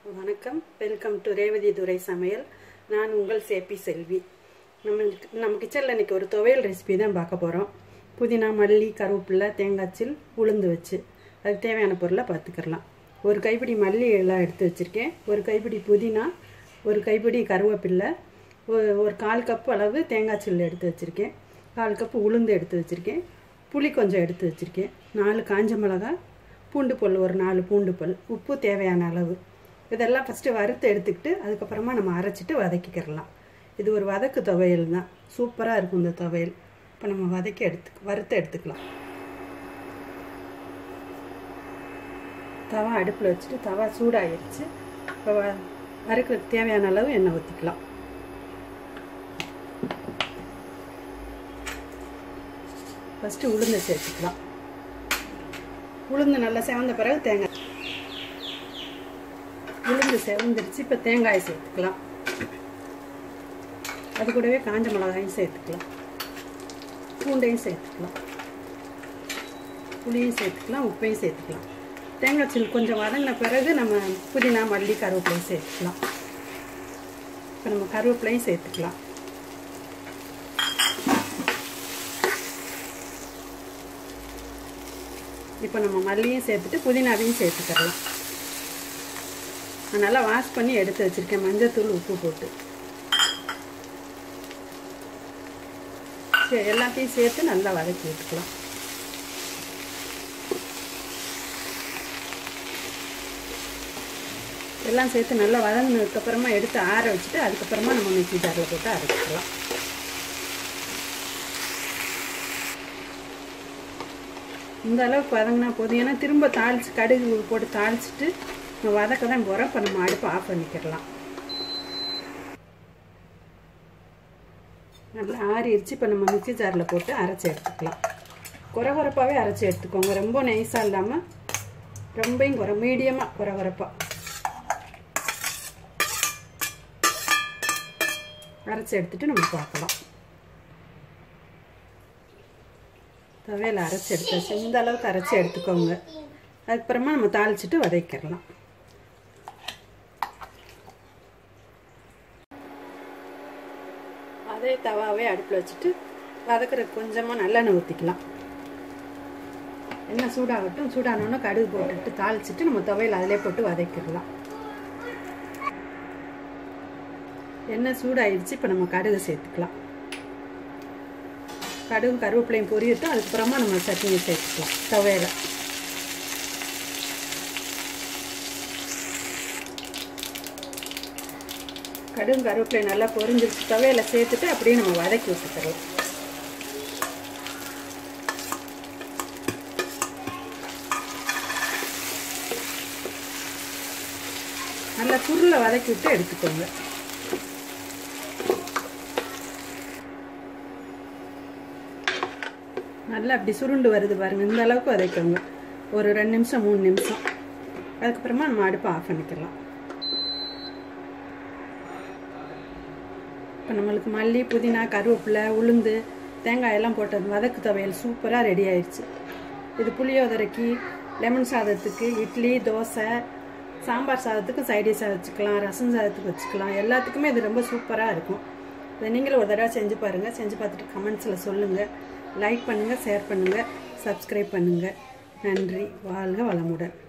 வணக்கம் welcome to Revathi துரை சமையல் நான் உங்கள் சேப்பி செல்வி நம்ம நம்ம கிச்சனில் இன்னைக்கு ஒரு துவையல் ரெசிபி தான் பார்க்க போகிறோம் புதினா மல்லி கருவேப்பிலை தேங்காய்ச்சில் உளுந்து வச்சு அதுக்கு தேவையான பொருளை பார்த்துக்கிறலாம் ஒரு கைப்பிடி மல்லி எல்லாம் எடுத்து வச்சுருக்கேன் ஒரு கைப்பிடி புதினா ஒரு கைப்பிடி கருவேப்பில்லை ஒரு ஒரு கால் கப் அளவு தேங்காய் சில்லு எடுத்து வச்சுருக்கேன் கால் கப்பு உளுந்து எடுத்து வச்சுருக்கேன் புளி கொஞ்சம் எடுத்து வச்சுருக்கேன் நாலு காஞ்ச மிளகாய் பூண்டு பல் ஒரு நாலு பூண்டு பல் உப்பு தேவையான அளவு இதெல்லாம் ஃபஸ்ட்டு வறுத்து எடுத்துக்கிட்டு அதுக்கப்புறமா நம்ம அரைச்சிட்டு வதக்கிக்கிறலாம் இது ஒரு வதக்கு துவையல் தான் சூப்பராக இருக்கும் இந்த துவையல் இப்போ நம்ம வதக்கி எடுத்து வறுத்து எடுத்துக்கலாம் தவா அடுப்பில் வச்சுட்டு தவா சூடாகிடுச்சு இப்போ வ வறுக்கிறதுக்கு தேவையான அளவு எண்ணெய் ஊற்றிக்கலாம் ஃபஸ்ட்டு உளுந்தை சேர்த்துக்கலாம் உளுந்து நல்லா செவந்த பிறகு தேங்காய் உளுந்து செவந்துருச்சு இப்போ தேங்காயை சேர்த்துக்கலாம் அது கூடவே காஞ்ச மிளகாயும் சேர்த்துக்கலாம் பூண்டையும் சேர்த்துக்கலாம் புளியும் சேர்த்துக்கலாம் உப்பையும் சேர்த்துக்கலாம் தேங்காய் சில் கொஞ்சம் வதங்கின பிறகு நம்ம புதினா மல்லி கருவேப்பிலையும் சேர்த்துக்கலாம் இப்போ நம்ம கருவேப்பிலையும் சேர்த்துக்கலாம் இப்போ நம்ம மல்லியும் சேர்த்துட்டு புதினாவையும் சேர்த்துக்கலாம் நான் நல்லா வாஷ் பண்ணி எடுத்து வச்சுருக்கேன் மஞ்சத்தூள் உப்பு போட்டு சரி எல்லாத்தையும் சேர்த்து நல்லா வதக்கி விட்டுக்கலாம் எல்லாம் சேர்த்து நல்லா வதங்கினதுக்கப்புறமா எடுத்து ஆற வச்சுட்டு அதுக்கப்புறமா நம்ம மிக்சி ஜாரில் போட்டு அரைச்சிக்கலாம் இந்த அளவுக்கு வதங்கினா போதும் ஏன்னா திரும்ப தாளிச்சு கடுகு போட்டு தாளிச்சிட்டு வதக்க தான் போகிறோம் இப்போ நம்ம அடுப்பு ஆஃப் பண்ணிக்கிறலாம் நல்லா ஆறிடுச்சு இப்போ நம்ம மிக்சி ஜாரில் போட்டு அரைச்சி எடுத்துக்கலாம் குறை குறைப்பாகவே அரைச்சி எடுத்துக்கோங்க ரொம்ப நைஸாக இல்லாமல் ரொம்பையும் குறை மீடியமாக குறை குறைப்பாக அரைச்சி எடுத்துட்டு நம்ம பார்க்கலாம் துவையில் அரைச்சி எடுத்தாச்சு இந்த அளவுக்கு அரைச்சி எடுத்துக்கோங்க அதுக்கப்புறமா நம்ம தாளிச்சிட்டு வதக்கிடலாம் அதே தவாவே அடுப்பில் வச்சுட்டு வதக்கிற கொஞ்சமாக நல்லெண்ணெய் ஊற்றிக்கலாம் எண்ணெய் சூடாகட்டும் சூடானோன்னு கடுகு போட்டுட்டு தாளிச்சிட்டு நம்ம துவையில் அதிலே போட்டு வதக்கிடலாம் எண்ணெய் சூடாயிடுச்சு இப்போ நம்ம கடுகு சேர்த்துக்கலாம் கடுகு கருவேப்பிலையும் பொரியட்டும் அதுக்கப்புறமா நம்ம சட்னியை சேர்த்துக்கலாம் துவையில கடுகு கருவேப்பிலை நல்லா பொரிஞ்சிருச்சு துவையில சேர்த்துட்டு அப்படியே நம்ம வதக்கி விட்டுக்கலாம் நல்லா சுருளை வதக்கி விட்டு எடுத்துக்கோங்க நல்லா அப்படி சுருண்டு வருது பாருங்க இந்த அளவுக்கு வதக்கோங்க ஒரு ரெண்டு நிமிஷம் மூணு நிமிஷம் அதுக்கப்புறமா நம்ம அடுப்பை ஆஃப் பண்ணிக்கலாம் இப்போ நம்மளுக்கு மல்லி புதினா கருவேப்பிலை உளுந்து தேங்காய் எல்லாம் போட்டது வதக்கு துவையல் சூப்பராக ரெடி ஆயிடுச்சு இது புளியோதரைக்கு லெமன் சாதத்துக்கு இட்லி தோசை சாம்பார் சாதத்துக்கும் சைடிஷாக வச்சுக்கலாம் ரசம் சாதத்துக்கு வச்சுக்கலாம் எல்லாத்துக்குமே இது ரொம்ப சூப்பராக இருக்கும் இதை நீங்களும் ஒரு தடவை செஞ்சு பாருங்கள் செஞ்சு பார்த்துட்டு கமெண்ட்ஸில் சொல்லுங்கள் லைக் பண்ணுங்கள் ஷேர் பண்ணுங்கள் சப்ஸ்கிரைப் பண்ணுங்கள் நன்றி வாழ்க வளமுடன்